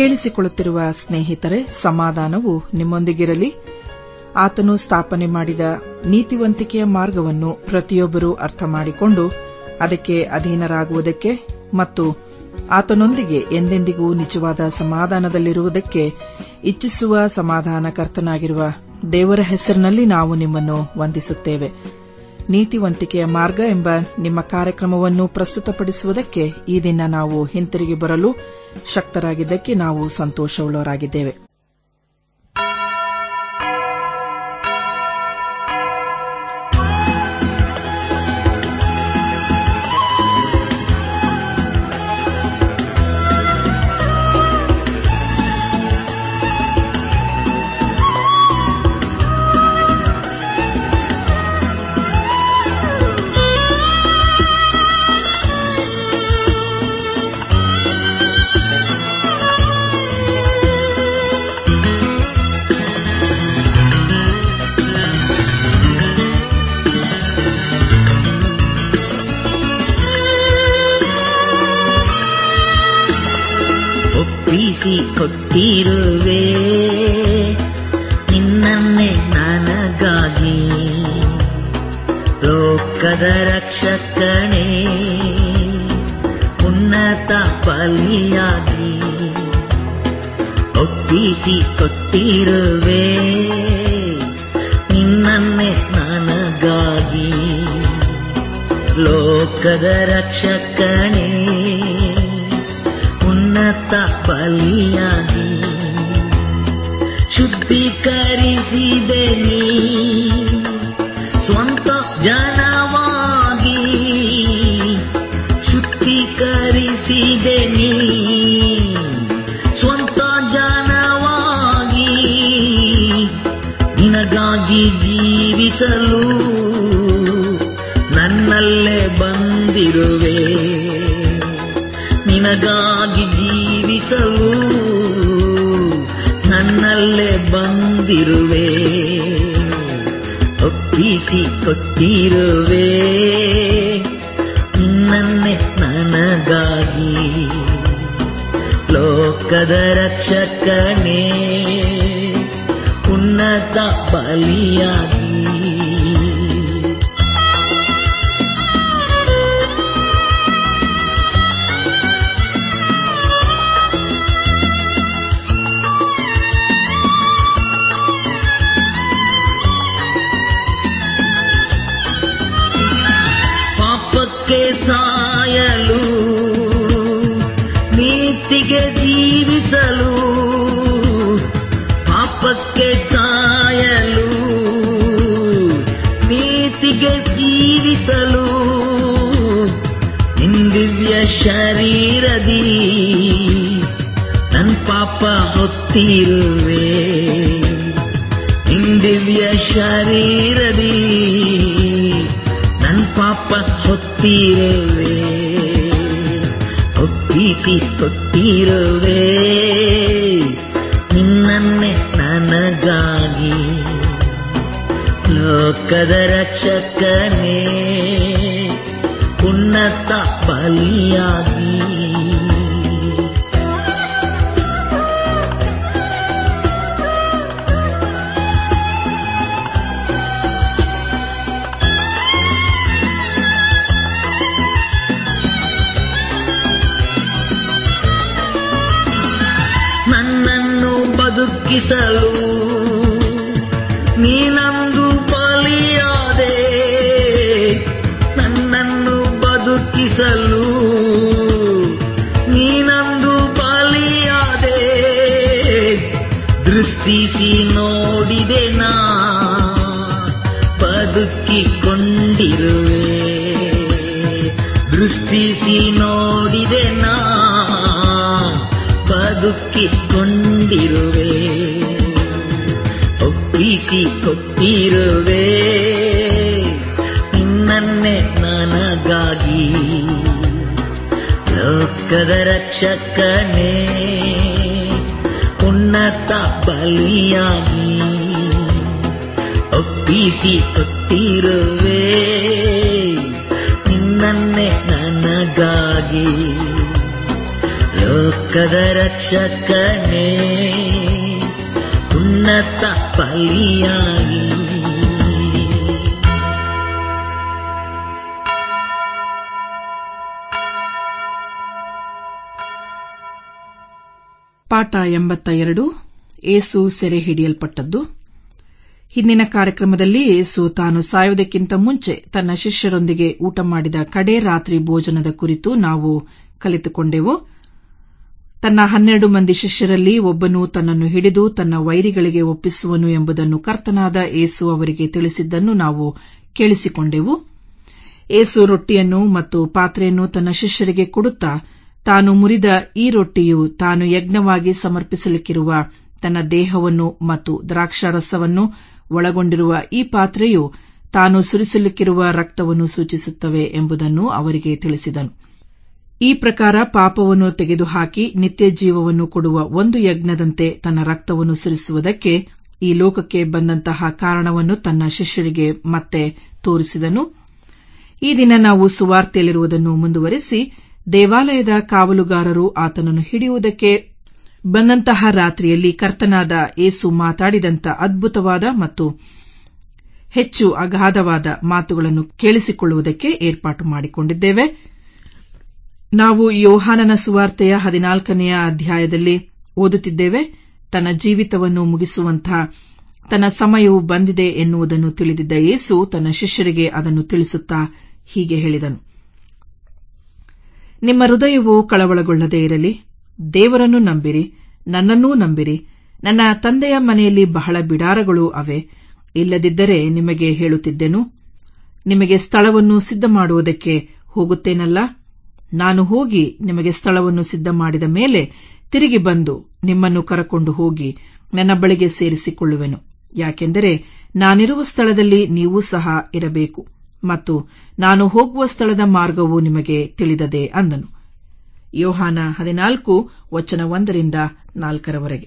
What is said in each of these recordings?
ಕೇಳಿಸಿಕೊಳ್ಳುತ್ತಿರುವ ಸ್ನೇಹಿತರೆ ಸಮಾಧಾನವು ನಿಮ್ಮೊಂದಿಗಿರಲಿ ಆತನು ಸ್ಥಾಪನೆ ಮಾಡಿದ ನೀತಿವಂತಿಕೆಯ ಮಾರ್ಗವನ್ನು ಪ್ರತಿಯೊಬ್ಬರೂ ಅರ್ಥ ಮಾಡಿಕೊಂಡು ಅದಕ್ಕೆ ಅಧೀನರಾಗುವುದಕ್ಕೆ ಮತ್ತು ಆತನೊಂದಿಗೆ ಎಂದೆಂದಿಗೂ ನಿಜವಾದ ಸಮಾಧಾನದಲ್ಲಿರುವುದಕ್ಕೆ ಇಚ್ಛಿಸುವ ಸಮಾಧಾನಕರ್ತನಾಗಿರುವ ದೇವರ ಹೆಸರಿನಲ್ಲಿ ನಾವು ನಿಮ್ಮನ್ನು ವಂದಿಸುತ್ತೇವೆ ನೀತಿವಂತಿಕೆಯ ಮಾರ್ಗ ಎಂಬ ನಿಮ್ಮ ಕಾರ್ಯಕ್ರಮವನ್ನು ಪ್ರಸ್ತುತಪಡಿಸುವುದಕ್ಕೆ ಈ ದಿನ ನಾವು ಹಿಂತಿರುಗಿ ಬರಲು ಶಕ್ತರಾಗಿದ್ದಕ್ಕೆ ನಾವು ಸಂತೋಷವುಳ್ಳವರಾಗಿದ್ದೇವೆ ಒಪ್ಪಿಸಿ ಕೊಟ್ಟಿರುವೆ ನಿನ್ನನ್ನೇ ನನಗಾಗಿ ಲೋಕದ ರಕ್ಷಕನೇ ಉನ್ನತ ಬಲಿಯಾಗಿ ಒಪ್ಪಿಸಿ ಕೊಟ್ಟಿರುವೆ ನಿನ್ನನ್ನೇ ನನಗಾಗಿ ಲೋಕದ ರಕ್ಷಕನೇ ಉನ್ನತ ಬಲಿಯಾಗಿ ಶುದ್ಧೀಕರಿಸಿದೆ ನೀ ಸ್ವಂತ ಜನವಾಗಿ ಶುದ್ಧೀಕರಿಸಿದೆ ನೀ ಸ್ವಂತ ಜನವಾಗಿ ನಿನಗಾಗಿ ಜೀವಿಸಲು ನನ್ನಲ್ಲೇ ಬಂದಿರುವೆ ನಿನಗಾಗಿ ಜೀವಿಸಲು ನನ್ನಲ್ಲೇ ಬಂದಿರುವೆ ಒಪ್ಪಿಸಿ ಕೊಟ್ಟಿರುವೆ ನಿನ್ನನ್ನೇ ನನಗಾಗಿ ಲೋಕದ ರಕ್ಷಕನೇ ಉನ್ನತ ಬಲಿಯಾಗಿ ಪಾಪಕ್ಕೆ ಸಾಯಲು ನೀತಿಗೆ ಜೀವಿಸಲು ಪಾಪಕ್ಕೆ ಸಾಯಲು ನೀತಿಗೆ ಜೀವಿಸಲು ನಿಂದಿವ್ಯ ಶರೀರದಿ ನನ್ ಪಾಪ ಹೊತ್ತಿರುವೆ ನಿಂದಿವ್ಯ ಶರೀರದಿ ನನ್ ಪಾಪ ಹೊತ್ತಿರುವೆ ಒಪ್ಪಿಸಿ ಕೊಟ್ಟಿರುವೆ ನಿನ್ನನ್ನೇ ನನಗಾಗಿ ಲೋಕದ ರಕ್ಷಕನೇ ಉನ್ನತ ಬಲಿಯಾಗಿ ನನ್ನನ್ನು ಬದುಕಿಸಲು ನೀನಂದು ಬಲಿಯಾದೆ ನನ್ನನ್ನು ಬದುಕಿಸಲು ನೀನಂದು ಬಲಿಯಾದೆ ದೃಷ್ಟಿಸಿ ನೋಡಿದೆ ನಾ ಬದುಕಿಕೊಂಡಿರುವೆ ದೃಷ್ಟಿಸಿ ನೋಡಿದೆ ನಾ ಬದುಕಿಕೊಂಡಿರುವೆ ಒಪ್ಪಿಸಿ ಕೊಟ್ಟಿರುವೆ ನಿನ್ನನ್ನೇ ನನಗಾಗಿ ಲೋಕದ ರಕ್ಷಕನೇ ಉನ್ನತ ಬಲಿಯಾಗಿ ಒಪ್ಪಿಸಿ ಕೊಟ್ಟಿರುವೆ ನಿನ್ನನ್ನೇ ನನಗಾಗಿ ಲೋಕದ ರಕ್ಷಕನೇ ಉನ್ನತ ಬಲಿಯಾಗಿ ಪಾಠ ಎಂಬತ್ತ ಎರಡು ಏಸು ಸೆರೆ ಹಿಡಿಯಲ್ಪಟ್ಟದ್ದು ಹಿಂದಿನ ಕಾರ್ಯಕ್ರಮದಲ್ಲಿ ಏಸು ತಾನು ಸಾಯುವುದಕ್ಕಿಂತ ಮುಂಚೆ ತನ್ನ ಶಿಷ್ಯರೊಂದಿಗೆ ಊಟ ಮಾಡಿದ ಕಡೇ ರಾತ್ರಿ ಭೋಜನದ ಕುರಿತು ನಾವು ಕಲಿತುಕೊಂಡೆವು ತನ್ನ ಹನ್ನೆರಡು ಮಂದಿ ಶಿಷ್ಯರಲ್ಲಿ ಒಬ್ಬನು ತನ್ನನ್ನು ಹಿಡಿದು ತನ್ನ ವೈರಿಗಳಿಗೆ ಒಪ್ಪಿಸುವನು ಎಂಬುದನ್ನು ಕರ್ತನಾದ ಏಸು ಅವರಿಗೆ ತಿಳಿಸಿದ್ದನ್ನು ನಾವು ಕೇಳಿಸಿಕೊಂಡೆವು ಏಸು ರೊಟ್ಟಿಯನ್ನು ಮತ್ತು ಪಾತ್ರೆಯನ್ನು ತನ್ನ ಶಿಷ್ಯರಿಗೆ ಕೊಡುತ್ತಾ ತಾನು ಮುರಿದ ಈ ರೊಟ್ಟಿಯು ತಾನು ಯಜ್ಞವಾಗಿ ಸಮರ್ಪಿಸಲಿಕ್ಕಿರುವ ತನ್ನ ದೇಹವನ್ನು ಮತ್ತು ದ್ರಾಕ್ಷಾರಸವನ್ನು ಒಳಗೊಂಡಿರುವ ಈ ಪಾತ್ರೆಯು ತಾನು ಸುರಿಸಲಿಕ್ಕಿರುವ ರಕ್ತವನ್ನು ಸೂಚಿಸುತ್ತವೆ ಎಂಬುದನ್ನು ಅವರಿಗೆ ತಿಳಿಸಿದನು ಈ ಪ್ರಕಾರ ಪಾಪವನ್ನು ತೆಗೆದುಹಾಕಿ ನಿತ್ಯ ಜೀವವನ್ನು ಕೊಡುವ ಒಂದು ಯಜ್ಞದಂತೆ ತನ್ನ ರಕ್ತವನ್ನು ಸುರಿಸುವುದಕ್ಕೆ ಈ ಲೋಕಕ್ಕೆ ಬಂದಂತಹ ಕಾರಣವನ್ನು ತನ್ನ ಶಿಷ್ಯರಿಗೆ ಮತ್ತೆ ತೋರಿಸಿದನು ಈ ದಿನ ನಾವು ಸುವಾರ್ತೆಯಲ್ಲಿರುವುದನ್ನು ಮುಂದುವರೆಸಿ ದೇವಾಲಯದ ಕಾವಲುಗಾರರು ಆತನನ್ನು ಹಿಡಿಯುವುದಕ್ಕೆ ಬಂದಂತಹ ರಾತ್ರಿಯಲ್ಲಿ ಕರ್ತನಾದ ಏಸು ಮಾತಾಡಿದಂಥ ಅದ್ಭುತವಾದ ಮತ್ತು ಹೆಚ್ಚು ಅಗಾಧವಾದ ಮಾತುಗಳನ್ನು ಕೇಳಿಸಿಕೊಳ್ಳುವುದಕ್ಕೆ ಏರ್ಪಾಟು ಮಾಡಿಕೊಂಡಿದ್ದೇವೆ ನಾವು ಯೋಹಾನನ ಸುವಾರ್ತೆಯ ಹದಿನಾಲ್ಕನೆಯ ಅಧ್ಯಾಯದಲ್ಲಿ ಓದುತ್ತಿದ್ದೇವೆ ತನ್ನ ಜೀವಿತವನ್ನು ಮುಗಿಸುವಂತಹ ತನ್ನ ಸಮಯವು ಬಂದಿದೆ ಎನ್ನುವುದನ್ನು ತಿಳಿದಿದ್ದ ಯೇಸು ತನ್ನ ಶಿಷ್ಯರಿಗೆ ಅದನ್ನು ತಿಳಿಸುತ್ತಾ ಹೀಗೆ ಹೇಳಿದನು ನಿಮ್ಮ ಹೃದಯವು ಕಳವಳಗೊಳ್ಳದೇ ಇರಲಿ ದೇವರನ್ನು ನಂಬಿರಿ ನನ್ನನ್ನೂ ನಂಬಿರಿ ನನ್ನ ತಂದೆಯ ಮನೆಯಲ್ಲಿ ಬಹಳ ಬಿಡಾರಗಳು ಅವೆ ಇಲ್ಲದಿದ್ದರೆ ನಿಮಗೆ ಹೇಳುತ್ತಿದ್ದೆನು ನಿಮಗೆ ಸ್ಥಳವನ್ನು ಸಿದ್ಧ ಮಾಡುವುದಕ್ಕೆ ಹೋಗುತ್ತೇನಲ್ಲ ನಾನು ಹೋಗಿ ನಿಮಗೆ ಸ್ಥಳವನ್ನು ಸಿದ್ಧ ಮಾಡಿದ ಮೇಲೆ ತಿರುಗಿ ಬಂದು ನಿಮ್ಮನ್ನು ಕರಕೊಂಡು ಹೋಗಿ ನನ್ನ ಬಳಿಗೆ ಸೇರಿಸಿಕೊಳ್ಳುವೆನು ಯಾಕೆಂದರೆ ನಾನಿರುವ ಸ್ಥಳದಲ್ಲಿ ನೀವೂ ಸಹ ಇರಬೇಕು ಮತ್ತು ನಾನು ಹೋಗುವ ಸ್ಥಳದ ಮಾರ್ಗವು ನಿಮಗೆ ತಿಳಿದದೆ ಅಂದನು ಯೋಹಾನ ಹದಿನಾಲ್ಕು ವಚನ ಒಂದರಿಂದ ನಾಲ್ಕರವರೆಗೆ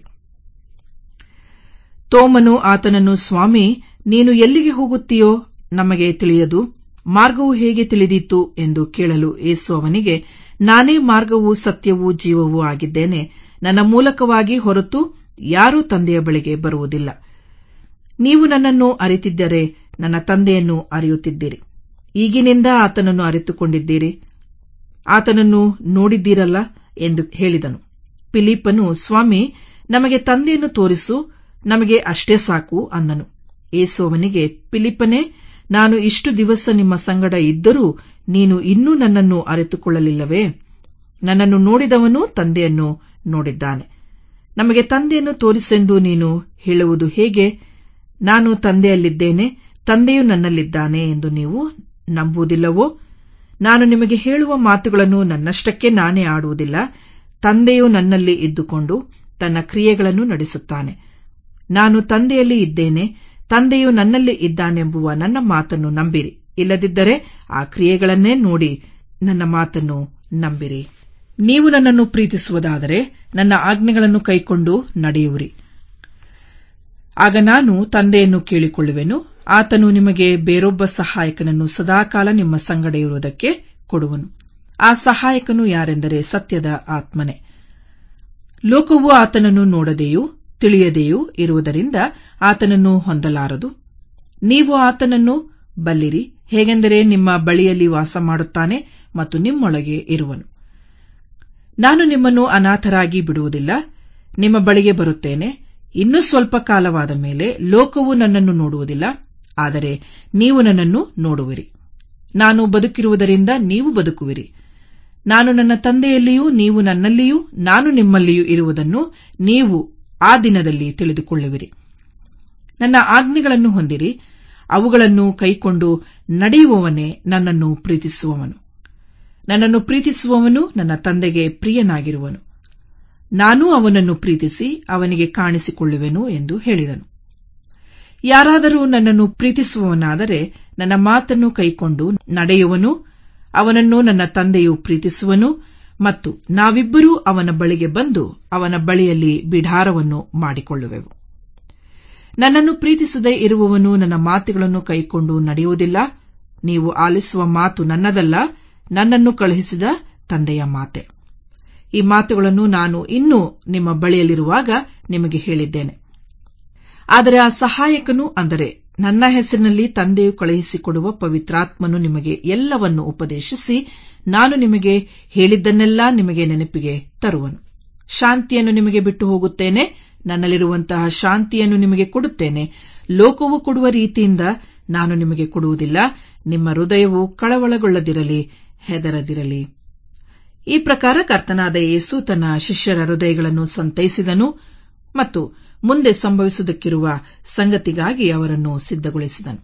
ತೋಮನು ಆತನನ್ನು ಸ್ವಾಮಿ ನೀನು ಎಲ್ಲಿಗೆ ಹೋಗುತ್ತೀಯೋ ನಮಗೆ ತಿಳಿಯದು ಮಾರ್ಗವು ಹೇಗೆ ತಿಳಿದೀತು ಎಂದು ಕೇಳಲು ಏಸು ಅವನಿಗೆ ನಾನೇ ಮಾರ್ಗವೂ ಸತ್ಯವೂ ಜೀವವೂ ಆಗಿದ್ದೇನೆ ನನ್ನ ಮೂಲಕವಾಗಿ ಹೊರತು ಯಾರೂ ತಂದೆಯ ಬಳಿಗೆ ಬರುವುದಿಲ್ಲ ನೀವು ನನ್ನನ್ನು ಅರಿತಿದ್ದರೆ ನನ್ನ ತಂದೆಯನ್ನು ಅರಿಯುತ್ತಿದ್ದೀರಿ ಈಗಿನಿಂದ ಆತನನ್ನು ಅರಿತುಕೊಂಡಿದ್ದೀರಿ ಆತನನ್ನು ನೋಡಿದ್ದೀರಲ್ಲ ಎಂದು ಹೇಳಿದನು ಫಿಲಿಪ್ಪನು ಸ್ವಾಮಿ ನಮಗೆ ತಂದೆಯನ್ನು ತೋರಿಸು ನಮಗೆ ಅಷ್ಟೇ ಸಾಕು ಅಂದನು ಏಸು ಅವನಿಗೆ ಫಿಲಿಪ್ಪನೇ ನಾನು ಇಷ್ಟು ದಿವಸ ನಿಮ್ಮ ಸಂಗಡ ಇದ್ದರೂ ನೀನು ಇನ್ನೂ ನನ್ನನ್ನು ಅರಿತುಕೊಳ್ಳಲಿಲ್ಲವೇ ನನ್ನನ್ನು ನೋಡಿದವನು ತಂದೆಯನ್ನು ನೋಡಿದ್ದಾನೆ ನಮಗೆ ತಂದೆಯನ್ನು ತೋರಿಸೆಂದು ನೀನು ಹೇಳುವುದು ಹೇಗೆ ನಾನು ತಂದೆಯಲ್ಲಿದ್ದೇನೆ ತಂದೆಯು ನನ್ನಲ್ಲಿದ್ದಾನೆ ಎಂದು ನೀವು ನಂಬುವುದಿಲ್ಲವೋ ನಾನು ನಿಮಗೆ ಹೇಳುವ ಮಾತುಗಳನ್ನು ನನ್ನಷ್ಟಕ್ಕೆ ನಾನೇ ಆಡುವುದಿಲ್ಲ ತಂದೆಯು ನನ್ನಲ್ಲಿ ಇದ್ದುಕೊಂಡು ತನ್ನ ಕ್ರಿಯೆಗಳನ್ನು ನಡೆಸುತ್ತಾನೆ ನಾನು ತಂದೆಯಲ್ಲಿ ಇದ್ದೇನೆ ತಂದೆಯು ನನ್ನಲ್ಲಿ ಇದ್ದಾನೆಂಬುವ ನನ್ನ ಮಾತನ್ನು ನಂಬಿರಿ ಇಲ್ಲದಿದ್ದರೆ ಆ ಕ್ರಿಯೆಗಳನ್ನೇ ನೋಡಿ ನನ್ನ ಮಾತನ್ನು ನಂಬಿರಿ ನೀವು ನನ್ನನ್ನು ಪ್ರೀತಿಸುವುದಾದರೆ ನನ್ನ ಆಜ್ಞೆಗಳನ್ನು ಕೈಕೊಂಡು ನಡೆಯುವಿರಿ ಆಗ ನಾನು ತಂದೆಯನ್ನು ಕೇಳಿಕೊಳ್ಳುವೆನು ಆತನು ನಿಮಗೆ ಬೇರೊಬ್ಬ ಸಹಾಯಕನನ್ನು ಸದಾಕಾಲ ನಿಮ್ಮ ಸಂಗಡ ಇರುವುದಕ್ಕೆ ಕೊಡುವನು ಆ ಸಹಾಯಕನು ಯಾರೆಂದರೆ ಸತ್ಯದ ಆತ್ಮನೆ ಲೋಕವು ಆತನನ್ನು ನೋಡದೆಯೂ ತಿಳಿಯದೆಯೂ ಇರುವುದರಿಂದ ಆತನನ್ನು ಹೊಂದಲಾರದು ನೀವು ಆತನನ್ನು ಬಲ್ಲಿರಿ ಹೇಗೆಂದರೆ ನಿಮ್ಮ ಬಳಿಯಲ್ಲಿ ವಾಸ ಮಾಡುತ್ತಾನೆ ಮತ್ತು ನಿಮ್ಮೊಳಗೆ ಇರುವನು ನಾನು ನಿಮ್ಮನ್ನು ಅನಾಥರಾಗಿ ಬಿಡುವುದಿಲ್ಲ ನಿಮ್ಮ ಬಳಿಗೆ ಬರುತ್ತೇನೆ ಇನ್ನೂ ಸ್ವಲ್ಪ ಕಾಲವಾದ ಮೇಲೆ ಲೋಕವು ನನ್ನನ್ನು ನೋಡುವುದಿಲ್ಲ ಆದರೆ ನೀವು ನನ್ನನ್ನು ನೋಡುವಿರಿ ನಾನು ಬದುಕಿರುವುದರಿಂದ ನೀವು ಬದುಕುವಿರಿ ನಾನು ನನ್ನ ತಂದೆಯಲ್ಲಿಯೂ ನೀವು ನನ್ನಲ್ಲಿಯೂ ನಾನು ನಿಮ್ಮಲ್ಲಿಯೂ ಇರುವುದನ್ನು ನೀವು ಆ ದಿನದಲ್ಲಿ ತಿಳಿದುಕೊಳ್ಳುವಿರಿ ನನ್ನ ಆಜ್ಞೆಗಳನ್ನು ಹೊಂದಿರಿ ಅವುಗಳನ್ನು ಕೈಕೊಂಡು ನಡೆಯುವವನೇ ನನ್ನನ್ನು ಪ್ರೀತಿಸುವವನು ನನ್ನನ್ನು ಪ್ರೀತಿಸುವವನು ನನ್ನ ತಂದೆಗೆ ಪ್ರಿಯನಾಗಿರುವನು ನಾನೂ ಅವನನ್ನು ಪ್ರೀತಿಸಿ ಅವನಿಗೆ ಕಾಣಿಸಿಕೊಳ್ಳುವೆನು ಎಂದು ಹೇಳಿದನು ಯಾರಾದರೂ ನನ್ನನ್ನು ಪ್ರೀತಿಸುವವನಾದರೆ ನನ್ನ ಮಾತನ್ನು ಕೈಕೊಂಡು ನಡೆಯುವನು ಅವನನ್ನು ನನ್ನ ತಂದೆಯು ಪ್ರೀತಿಸುವನು ಮತ್ತು ನಾವಿಬ್ಬರೂ ಅವನ ಬಳಿಗೆ ಬಂದು ಅವನ ಬಳಿಯಲ್ಲಿ ಬಿಡಾರವನ್ನು ಮಾಡಿಕೊಳ್ಳುವೆವು ನನ್ನನ್ನು ಪ್ರೀತಿಸದೇ ಇರುವವನು ನನ್ನ ಮಾತುಗಳನ್ನು ಕೈಕೊಂಡು ನಡೆಯುವುದಿಲ್ಲ ನೀವು ಆಲಿಸುವ ಮಾತು ನನ್ನದಲ್ಲ ನನ್ನನ್ನು ಕಳುಹಿಸಿದ ತಂದೆಯ ಮಾತೆ ಈ ಮಾತುಗಳನ್ನು ನಾನು ಇನ್ನೂ ನಿಮ್ಮ ಬಳಿಯಲ್ಲಿರುವಾಗ ನಿಮಗೆ ಹೇಳಿದ್ದೇನೆ ಆದರೆ ಆ ಸಹಾಯಕನು ಅಂದರೆ ನನ್ನ ಹೆಸರಿನಲ್ಲಿ ತಂದೆಯು ಕಳುಹಿಸಿಕೊಡುವ ಪವಿತ್ರಾತ್ಮನು ನಿಮಗೆ ಎಲ್ಲವನ್ನು ಉಪದೇಶಿಸಿ ನಾನು ನಿಮಗೆ ಹೇಳಿದ್ದನ್ನೆಲ್ಲಾ ನಿಮಗೆ ನೆನಪಿಗೆ ತರುವನು ಶಾಂತಿಯನ್ನು ನಿಮಗೆ ಬಿಟ್ಟು ಹೋಗುತ್ತೇನೆ ನನ್ನಲ್ಲಿರುವಂತಹ ಶಾಂತಿಯನ್ನು ನಿಮಗೆ ಕೊಡುತ್ತೇನೆ ಲೋಕವು ಕೊಡುವ ರೀತಿಯಿಂದ ನಾನು ನಿಮಗೆ ಕೊಡುವುದಿಲ್ಲ ನಿಮ್ಮ ಹೃದಯವು ಕಳವಳಗೊಳ್ಳದಿರಲಿ ಹೆದರದಿರಲಿ ಈ ಪ್ರಕಾರ ಕರ್ತನಾದ ಯೇಸು ತನ್ನ ಶಿಷ್ಯರ ಹೃದಯಗಳನ್ನು ಸಂತೈಸಿದನು ಮತ್ತು ಮುಂದೆ ಸಂಭವಿಸುವುದಕ್ಕಿರುವ ಸಂಗತಿಗಾಗಿ ಅವರನ್ನು ಸಿದ್ಧಗೊಳಿಸಿದನು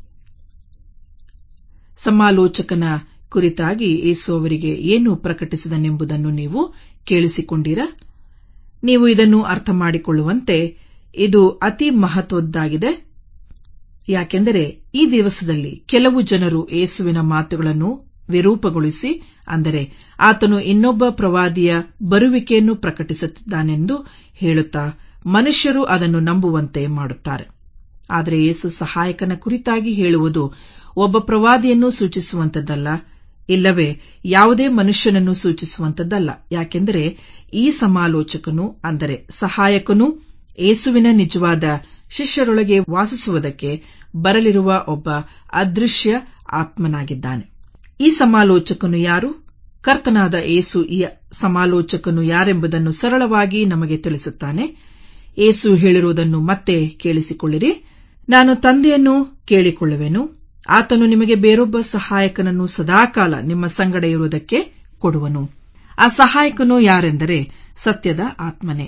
ಸಮಾಲೋಚಕನ ಕುರಿತಾಗಿ ಯೇಸು ಅವರಿಗೆ ಏನು ಪ್ರಕಟಿಸಿದನೆಂಬುದನ್ನು ನೀವು ಕೇಳಿಸಿಕೊಂಡಿರ ನೀವು ಇದನ್ನು ಅರ್ಥ ಮಾಡಿಕೊಳ್ಳುವಂತೆ ಇದು ಅತಿ ಮಹತ್ವದ್ದಾಗಿದೆ ಯಾಕೆಂದರೆ ಈ ದಿವಸದಲ್ಲಿ ಕೆಲವು ಜನರು ಯೇಸುವಿನ ಮಾತುಗಳನ್ನು ವಿರೂಪಗೊಳಿಸಿ ಅಂದರೆ ಆತನು ಇನ್ನೊಬ್ಬ ಪ್ರವಾದಿಯ ಬರುವಿಕೆಯನ್ನು ಪ್ರಕಟಿಸುತ್ತಿದ್ದಾನೆಂದು ಹೇಳುತ್ತಾ ಮನುಷ್ಯರು ಅದನ್ನು ನಂಬುವಂತೆ ಮಾಡುತ್ತಾರೆ ಆದರೆ ಯೇಸು ಸಹಾಯಕನ ಕುರಿತಾಗಿ ಹೇಳುವುದು ಒಬ್ಬ ಪ್ರವಾದಿಯನ್ನು ಸೂಚಿಸುವಂತದ್ದಲ್ಲ ಇಲ್ಲವೇ ಯಾವುದೇ ಮನುಷ್ಯನನ್ನು ಸೂಚಿಸುವಂತದ್ದಲ್ಲ ಯಾಕೆಂದರೆ ಈ ಸಮಾಲೋಚಕನು ಅಂದರೆ ಸಹಾಯಕನು ಯೇಸುವಿನ ನಿಜವಾದ ಶಿಷ್ಯರೊಳಗೆ ವಾಸಿಸುವುದಕ್ಕೆ ಬರಲಿರುವ ಒಬ್ಬ ಅದೃಶ್ಯ ಆತ್ಮನಾಗಿದ್ದಾನೆ ಈ ಸಮಾಲೋಚಕನು ಯಾರು ಕರ್ತನಾದ ಏಸು ಈ ಸಮಾಲೋಚಕನು ಯಾರೆಂಬುದನ್ನು ಸರಳವಾಗಿ ನಮಗೆ ತಿಳಿಸುತ್ತಾನೆ ಏಸು ಹೇಳಿರುವುದನ್ನು ಮತ್ತೆ ಕೇಳಿಸಿಕೊಳ್ಳಿರಿ ನಾನು ತಂದೆಯನ್ನು ಕೇಳಿಕೊಳ್ಳುವೆನು ಆತನು ನಿಮಗೆ ಬೇರೊಬ್ಬ ಸಹಾಯಕನನ್ನು ಸದಾಕಾಲ ನಿಮ್ಮ ಸಂಗಡ ಇರುವುದಕ್ಕೆ ಕೊಡುವನು ಆ ಸಹಾಯಕನು ಯಾರೆಂದರೆ ಸತ್ಯದ ಆತ್ಮನೇ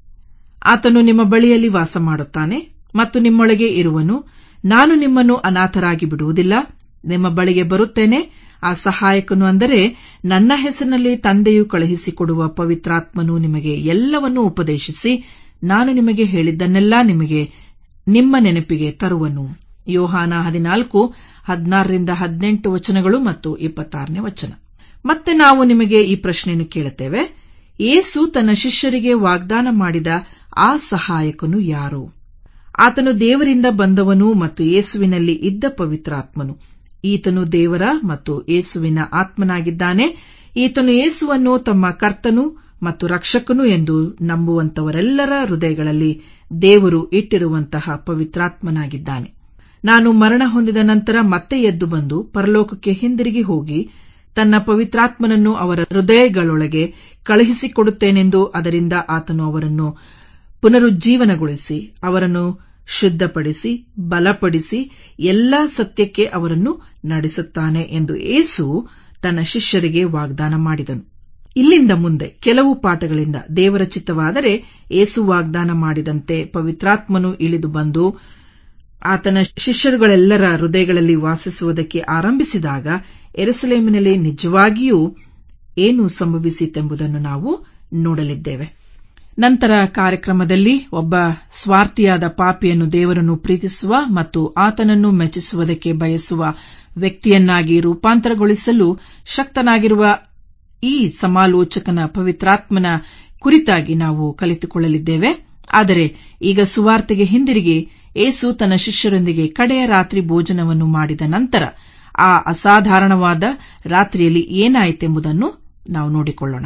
ಆತನು ನಿಮ್ಮ ಬಳಿಯಲ್ಲಿ ವಾಸ ಮಾಡುತ್ತಾನೆ ಮತ್ತು ನಿಮ್ಮೊಳಗೆ ಇರುವನು ನಾನು ನಿಮ್ಮನ್ನು ಅನಾಥರಾಗಿ ಬಿಡುವುದಿಲ್ಲ ನಿಮ್ಮ ಬಳಿಗೆ ಬರುತ್ತೇನೆ ಆ ಸಹಾಯಕನು ಅಂದರೆ ನನ್ನ ಹೆಸರಿನಲ್ಲಿ ತಂದೆಯು ಕಳುಹಿಸಿಕೊಡುವ ಪವಿತ್ರಾತ್ಮನು ನಿಮಗೆ ಎಲ್ಲವನ್ನೂ ಉಪದೇಶಿಸಿ ನಾನು ನಿಮಗೆ ಹೇಳಿದ್ದನ್ನೆಲ್ಲಾ ನಿಮಗೆ ನಿಮ್ಮ ನೆನಪಿಗೆ ತರುವನು ಯೋಹಾನ ಹದಿನಾಲ್ಕು ಹದಿನಾರರಿಂದ ಹದಿನೆಂಟು ವಚನಗಳು ಮತ್ತು ಇಪ್ಪತ್ತಾರನೇ ವಚನ ಮತ್ತೆ ನಾವು ನಿಮಗೆ ಈ ಪ್ರಶ್ನೆಯನ್ನು ಕೇಳುತ್ತೇವೆ ಏಸು ತನ್ನ ಶಿಷ್ಯರಿಗೆ ವಾಗ್ದಾನ ಮಾಡಿದ ಆ ಸಹಾಯಕನು ಯಾರು ಆತನು ದೇವರಿಂದ ಬಂದವನು ಮತ್ತು ಯೇಸುವಿನಲ್ಲಿ ಇದ್ದ ಪವಿತ್ರಾತ್ಮನು ಈತನು ದೇವರ ಮತ್ತು ಯೇಸುವಿನ ಆತ್ಮನಾಗಿದ್ದಾನೆ ಈತನು ಯೇಸುವನ್ನು ತಮ್ಮ ಕರ್ತನು ಮತ್ತು ರಕ್ಷಕನು ಎಂದು ನಂಬುವಂತವರೆಲ್ಲರ ಹೃದಯಗಳಲ್ಲಿ ದೇವರು ಇಟ್ಟಿರುವಂತಹ ಪವಿತ್ರಾತ್ಮನಾಗಿದ್ದಾನೆ ನಾನು ಮರಣ ಹೊಂದಿದ ನಂತರ ಮತ್ತೆ ಎದ್ದು ಬಂದು ಪರಲೋಕಕ್ಕೆ ಹಿಂದಿರುಗಿ ಹೋಗಿ ತನ್ನ ಪವಿತ್ರಾತ್ಮನನ್ನು ಅವರ ಹೃದಯಗಳೊಳಗೆ ಕಳುಹಿಸಿಕೊಡುತ್ತೇನೆಂದು ಅದರಿಂದ ಆತನು ಅವರನ್ನು ಪುನರುಜ್ಜೀವನಗೊಳಿಸಿ ಅವರನ್ನು ಶುದ್ಧಪಡಿಸಿ ಬಲಪಡಿಸಿ ಎಲ್ಲಾ ಸತ್ಯಕ್ಕೆ ಅವರನ್ನು ನಡೆಸುತ್ತಾನೆ ಎಂದು ಏಸು ತನ್ನ ಶಿಷ್ಯರಿಗೆ ವಾಗ್ದಾನ ಮಾಡಿದನು ಇಲ್ಲಿಂದ ಮುಂದೆ ಕೆಲವು ಪಾಠಗಳಿಂದ ದೇವರ ಚಿತ್ತವಾದರೆ ಏಸು ವಾಗ್ದಾನ ಮಾಡಿದಂತೆ ಪವಿತ್ರಾತ್ಮನು ಇಳಿದು ಬಂದು ಆತನ ಶಿಷ್ಯರುಗಳೆಲ್ಲರ ಹೃದಯಗಳಲ್ಲಿ ವಾಸಿಸುವುದಕ್ಕೆ ಆರಂಭಿಸಿದಾಗ ಎರುಸಲೇಮಿನಲ್ಲಿ ನಿಜವಾಗಿಯೂ ಏನು ಸಂಭವಿಸಿತೆಂಬುದನ್ನು ನಾವು ನೋಡಲಿದ್ದೇವೆ ನಂತರ ಕಾರ್ಯಕ್ರಮದಲ್ಲಿ ಒಬ್ಬ ಸ್ವಾರ್ಥಿಯಾದ ಪಾಪಿಯನ್ನು ದೇವರನ್ನು ಪ್ರೀತಿಸುವ ಮತ್ತು ಆತನನ್ನು ಮೆಚ್ಚಿಸುವುದಕ್ಕೆ ಬಯಸುವ ವ್ಯಕ್ತಿಯನ್ನಾಗಿ ರೂಪಾಂತರಗೊಳಿಸಲು ಶಕ್ತನಾಗಿರುವ ಈ ಸಮಾಲೋಚಕನ ಪವಿತ್ರಾತ್ಮನ ಕುರಿತಾಗಿ ನಾವು ಕಲಿತುಕೊಳ್ಳಲಿದ್ದೇವೆ ಆದರೆ ಈಗ ಸುವಾರ್ತೆಗೆ ಹಿಂದಿರುಗಿ ಏಸು ತನ್ನ ಶಿಷ್ಯರೊಂದಿಗೆ ಕಡೆಯ ರಾತ್ರಿ ಭೋಜನವನ್ನು ಮಾಡಿದ ನಂತರ ಆ ಅಸಾಧಾರಣವಾದ ರಾತ್ರಿಯಲ್ಲಿ ಏನಾಯಿತೆಂಬುದನ್ನು ನಾವು ನೋಡಿಕೊಳ್ಳೋಣ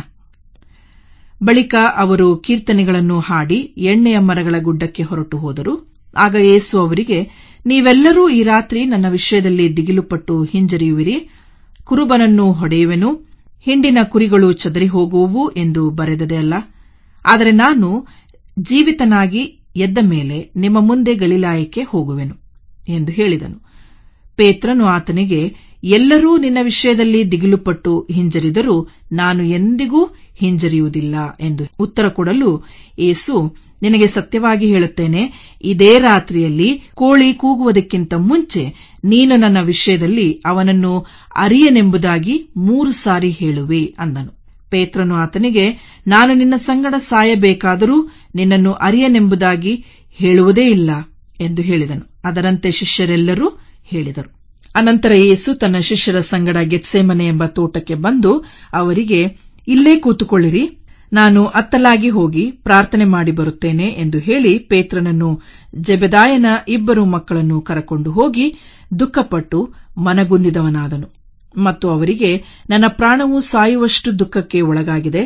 ಬಳಿಕ ಅವರು ಕೀರ್ತನೆಗಳನ್ನು ಹಾಡಿ ಎಣ್ಣೆಯ ಮರಗಳ ಗುಡ್ಡಕ್ಕೆ ಹೊರಟು ಹೋದರು ಆಗ ಯೇಸು ಅವರಿಗೆ ನೀವೆಲ್ಲರೂ ಈ ರಾತ್ರಿ ನನ್ನ ವಿಷಯದಲ್ಲಿ ದಿಗಿಲುಪಟ್ಟು ಹಿಂಜರಿಯುವಿರಿ ಕುರುಬನನ್ನು ಹೊಡೆಯುವೆನು ಹಿಂಡಿನ ಕುರಿಗಳು ಚದರಿ ಹೋಗುವುವು ಎಂದು ಬರೆದದೆ ಅಲ್ಲ ಆದರೆ ನಾನು ಜೀವಿತನಾಗಿ ಎದ್ದ ಮೇಲೆ ನಿಮ್ಮ ಮುಂದೆ ಗಲಿಲಾಯಕ್ಕೆ ಹೋಗುವೆನು ಎಂದು ಹೇಳಿದನು ಪೇತ್ರನು ಆತನಿಗೆ ಎಲ್ಲರೂ ನಿನ್ನ ವಿಷಯದಲ್ಲಿ ದಿಗಿಲುಪಟ್ಟು ಹಿಂಜರಿದರೂ ನಾನು ಎಂದಿಗೂ ಹಿಂಜರಿಯುವುದಿಲ್ಲ ಎಂದು ಉತ್ತರ ಕೊಡಲು ಏಸು ನಿನಗೆ ಸತ್ಯವಾಗಿ ಹೇಳುತ್ತೇನೆ ಇದೇ ರಾತ್ರಿಯಲ್ಲಿ ಕೋಳಿ ಕೂಗುವುದಕ್ಕಿಂತ ಮುಂಚೆ ನೀನು ನನ್ನ ವಿಷಯದಲ್ಲಿ ಅವನನ್ನು ಅರಿಯನೆಂಬುದಾಗಿ ಮೂರು ಸಾರಿ ಹೇಳುವೆ ಅಂದನು ಪೇತ್ರನು ಆತನಿಗೆ ನಾನು ನಿನ್ನ ಸಂಗಡ ಸಾಯಬೇಕಾದರೂ ನಿನ್ನನ್ನು ಅರಿಯನೆಂಬುದಾಗಿ ಹೇಳುವುದೇ ಇಲ್ಲ ಎಂದು ಹೇಳಿದನು ಅದರಂತೆ ಶಿಷ್ಯರೆಲ್ಲರೂ ಹೇಳಿದರು ಅನಂತರ ಯೇಸು ತನ್ನ ಶಿಷ್ಯರ ಸಂಗಡ ಗೆತ್ಸೇಮನೆ ಎಂಬ ತೋಟಕ್ಕೆ ಬಂದು ಅವರಿಗೆ ಇಲ್ಲೇ ಕೂತುಕೊಳ್ಳಿರಿ ನಾನು ಅತ್ತಲಾಗಿ ಹೋಗಿ ಪ್ರಾರ್ಥನೆ ಮಾಡಿ ಬರುತ್ತೇನೆ ಎಂದು ಹೇಳಿ ಪೇತ್ರನನ್ನು ಜೆಬೆದಾಯನ ಇಬ್ಬರು ಮಕ್ಕಳನ್ನು ಕರಕೊಂಡು ಹೋಗಿ ದುಃಖಪಟ್ಟು ಮನಗುಂದಿದವನಾದನು ಮತ್ತು ಅವರಿಗೆ ನನ್ನ ಪ್ರಾಣವು ಸಾಯುವಷ್ಟು ದುಃಖಕ್ಕೆ ಒಳಗಾಗಿದೆ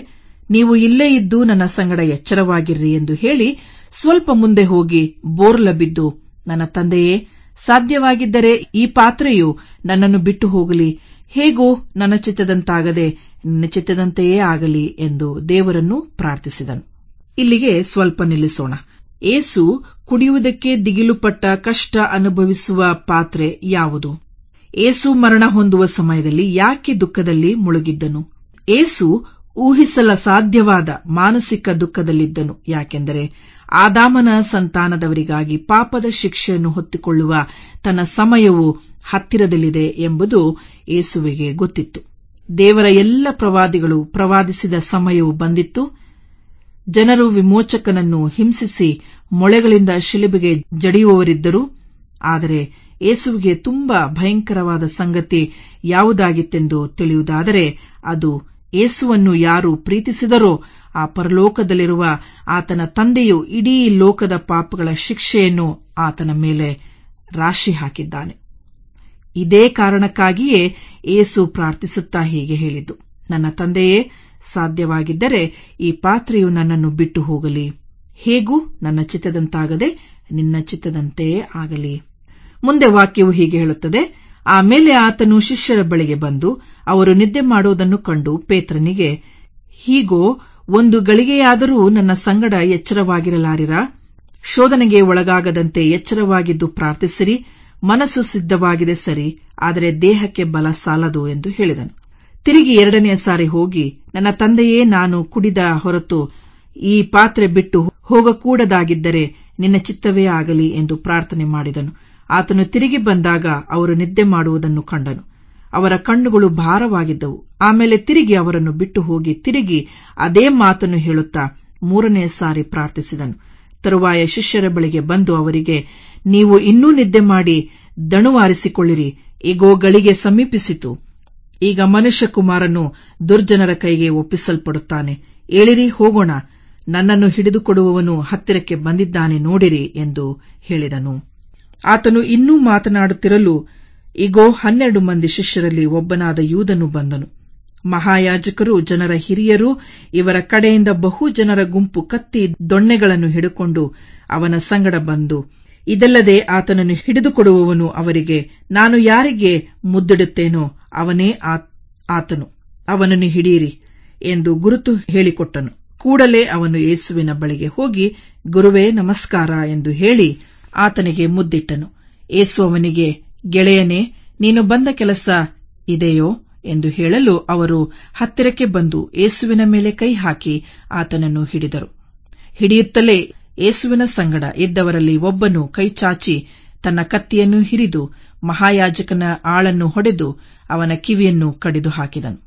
ನೀವು ಇಲ್ಲೇ ಇದ್ದು ನನ್ನ ಸಂಗಡ ಎಚ್ಚರವಾಗಿರ್ರಿ ಎಂದು ಹೇಳಿ ಸ್ವಲ್ಪ ಮುಂದೆ ಹೋಗಿ ಬೋರ್ಲ ಬಿದ್ದು ನನ್ನ ತಂದೆಯೇ ಸಾಧ್ಯವಾಗಿದ್ದರೆ ಈ ಪಾತ್ರೆಯು ನನ್ನನ್ನು ಬಿಟ್ಟು ಹೋಗಲಿ ಹೇಗೂ ನನ್ನ ಚಿತ್ತದಂತಾಗದೆ ನಿನ್ನ ಚಿತ್ತದಂತೆಯೇ ಆಗಲಿ ಎಂದು ದೇವರನ್ನು ಪ್ರಾರ್ಥಿಸಿದನು ಇಲ್ಲಿಗೆ ಸ್ವಲ್ಪ ನಿಲ್ಲಿಸೋಣ ಏಸು ಕುಡಿಯುವುದಕ್ಕೆ ದಿಗಿಲುಪಟ್ಟ ಕಷ್ಟ ಅನುಭವಿಸುವ ಪಾತ್ರೆ ಯಾವುದು ಏಸು ಮರಣ ಹೊಂದುವ ಸಮಯದಲ್ಲಿ ಯಾಕೆ ದುಃಖದಲ್ಲಿ ಮುಳುಗಿದ್ದನು ಏಸು ಊಹಿಸಲ ಸಾಧ್ಯವಾದ ಮಾನಸಿಕ ದುಃಖದಲ್ಲಿದ್ದನು ಯಾಕೆಂದರೆ ಆದಾಮನ ಸಂತಾನದವರಿಗಾಗಿ ಪಾಪದ ಶಿಕ್ಷೆಯನ್ನು ಹೊತ್ತುಕೊಳ್ಳುವ ತನ್ನ ಸಮಯವು ಹತ್ತಿರದಲ್ಲಿದೆ ಎಂಬುದು ಏಸುವಿಗೆ ಗೊತ್ತಿತ್ತು ದೇವರ ಎಲ್ಲ ಪ್ರವಾದಿಗಳು ಪ್ರವಾದಿಸಿದ ಸಮಯವು ಬಂದಿತ್ತು ಜನರು ವಿಮೋಚಕನನ್ನು ಹಿಂಸಿಸಿ ಮೊಳೆಗಳಿಂದ ಶಿಲುಬೆಗೆ ಜಡಿಯುವವರಿದ್ದರು ಆದರೆ ಏಸುವಿಗೆ ತುಂಬಾ ಭಯಂಕರವಾದ ಸಂಗತಿ ಯಾವುದಾಗಿತ್ತೆಂದು ತಿಳಿಯುವುದಾದರೆ ಅದು ಏಸುವನ್ನು ಯಾರು ಪ್ರೀತಿಸಿದರೋ ಆ ಪರಲೋಕದಲ್ಲಿರುವ ಆತನ ತಂದೆಯು ಇಡೀ ಲೋಕದ ಪಾಪಗಳ ಶಿಕ್ಷೆಯನ್ನು ಆತನ ಮೇಲೆ ರಾಶಿ ಹಾಕಿದ್ದಾನೆ ಇದೇ ಕಾರಣಕ್ಕಾಗಿಯೇ ಏಸು ಪ್ರಾರ್ಥಿಸುತ್ತಾ ಹೀಗೆ ಹೇಳಿದ್ದು ನನ್ನ ತಂದೆಯೇ ಸಾಧ್ಯವಾಗಿದ್ದರೆ ಈ ಪಾತ್ರೆಯು ನನ್ನನ್ನು ಬಿಟ್ಟು ಹೋಗಲಿ ಹೇಗೂ ನನ್ನ ಚಿತ್ತದಂತಾಗದೆ ನಿನ್ನ ಚಿತ್ತದಂತೆಯೇ ಆಗಲಿ ಮುಂದೆ ವಾಕ್ಯವು ಹೀಗೆ ಹೇಳುತ್ತದೆ ಆಮೇಲೆ ಆತನು ಶಿಷ್ಯರ ಬಳಿಗೆ ಬಂದು ಅವರು ನಿದ್ದೆ ಮಾಡುವುದನ್ನು ಕಂಡು ಪೇತ್ರನಿಗೆ ಹೀಗೋ ಒಂದು ಗಳಿಗೆಯಾದರೂ ನನ್ನ ಸಂಗಡ ಎಚ್ಚರವಾಗಿರಲಾರಿರಾ ಶೋಧನೆಗೆ ಒಳಗಾಗದಂತೆ ಎಚ್ಚರವಾಗಿದ್ದು ಪ್ರಾರ್ಥಿಸಿರಿ ಮನಸ್ಸು ಸಿದ್ಧವಾಗಿದೆ ಸರಿ ಆದರೆ ದೇಹಕ್ಕೆ ಬಲ ಸಾಲದು ಎಂದು ಹೇಳಿದನು ತಿರುಗಿ ಎರಡನೆಯ ಸಾರಿ ಹೋಗಿ ನನ್ನ ತಂದೆಯೇ ನಾನು ಕುಡಿದ ಹೊರತು ಈ ಪಾತ್ರೆ ಬಿಟ್ಟು ಹೋಗಕೂಡದಾಗಿದ್ದರೆ ನಿನ್ನ ಚಿತ್ತವೇ ಆಗಲಿ ಎಂದು ಪ್ರಾರ್ಥನೆ ಮಾಡಿದನು ಆತನು ತಿರುಗಿ ಬಂದಾಗ ಅವರು ನಿದ್ದೆ ಮಾಡುವುದನ್ನು ಕಂಡನು ಅವರ ಕಣ್ಣುಗಳು ಭಾರವಾಗಿದ್ದವು ಆಮೇಲೆ ತಿರುಗಿ ಅವರನ್ನು ಬಿಟ್ಟು ಹೋಗಿ ತಿರುಗಿ ಅದೇ ಮಾತನ್ನು ಹೇಳುತ್ತಾ ಮೂರನೆಯ ಸಾರಿ ಪ್ರಾರ್ಥಿಸಿದನು ತರುವಾಯ ಶಿಷ್ಯರ ಬಳಿಗೆ ಬಂದು ಅವರಿಗೆ ನೀವು ಇನ್ನೂ ನಿದ್ದೆ ಮಾಡಿ ದಣುವಾರಿಸಿಕೊಳ್ಳಿರಿ ಈಗೋ ಗಳಿಗೆ ಸಮೀಪಿಸಿತು ಈಗ ಮನುಷ್ಯಕುಮಾರನು ದುರ್ಜನರ ಕೈಗೆ ಒಪ್ಪಿಸಲ್ಪಡುತ್ತಾನೆ ಏಳಿರಿ ಹೋಗೋಣ ನನ್ನನ್ನು ಹಿಡಿದುಕೊಡುವವನು ಹತ್ತಿರಕ್ಕೆ ಬಂದಿದ್ದಾನೆ ನೋಡಿರಿ ಎಂದು ಹೇಳಿದನು ಆತನು ಇನ್ನೂ ಮಾತನಾಡುತ್ತಿರಲು ಇಗೋ ಹನ್ನೆರಡು ಮಂದಿ ಶಿಷ್ಯರಲ್ಲಿ ಒಬ್ಬನಾದ ಯೂದನು ಬಂದನು ಮಹಾಯಾಜಕರು ಜನರ ಹಿರಿಯರು ಇವರ ಕಡೆಯಿಂದ ಬಹು ಜನರ ಗುಂಪು ಕತ್ತಿ ದೊಣ್ಣೆಗಳನ್ನು ಹಿಡುಕೊಂಡು ಅವನ ಸಂಗಡ ಬಂದು ಇದಲ್ಲದೆ ಆತನನ್ನು ಹಿಡಿದುಕೊಡುವವನು ಅವರಿಗೆ ನಾನು ಯಾರಿಗೆ ಮುದ್ದಿಡುತ್ತೇನೋ ಅವನೇ ಆತನು ಅವನನ್ನು ಹಿಡಿಯಿರಿ ಎಂದು ಗುರುತು ಹೇಳಿಕೊಟ್ಟನು ಕೂಡಲೇ ಅವನು ಯೇಸುವಿನ ಬಳಿಗೆ ಹೋಗಿ ಗುರುವೇ ನಮಸ್ಕಾರ ಎಂದು ಹೇಳಿ ಆತನಿಗೆ ಮುದ್ದಿಟ್ಟನು ಏಸು ಅವನಿಗೆ ಗೆಳೆಯನೇ ನೀನು ಬಂದ ಕೆಲಸ ಇದೆಯೋ ಎಂದು ಹೇಳಲು ಅವರು ಹತ್ತಿರಕ್ಕೆ ಬಂದು ಏಸುವಿನ ಮೇಲೆ ಕೈ ಹಾಕಿ ಆತನನ್ನು ಹಿಡಿದರು ಹಿಡಿಯುತ್ತಲೇ ಏಸುವಿನ ಸಂಗಡ ಇದ್ದವರಲ್ಲಿ ಒಬ್ಬನು ಕೈಚಾಚಿ ತನ್ನ ಕತ್ತಿಯನ್ನು ಹಿರಿದು ಮಹಾಯಾಜಕನ ಆಳನ್ನು ಹೊಡೆದು ಅವನ ಕಿವಿಯನ್ನು ಕಡಿದು ಹಾಕಿದನು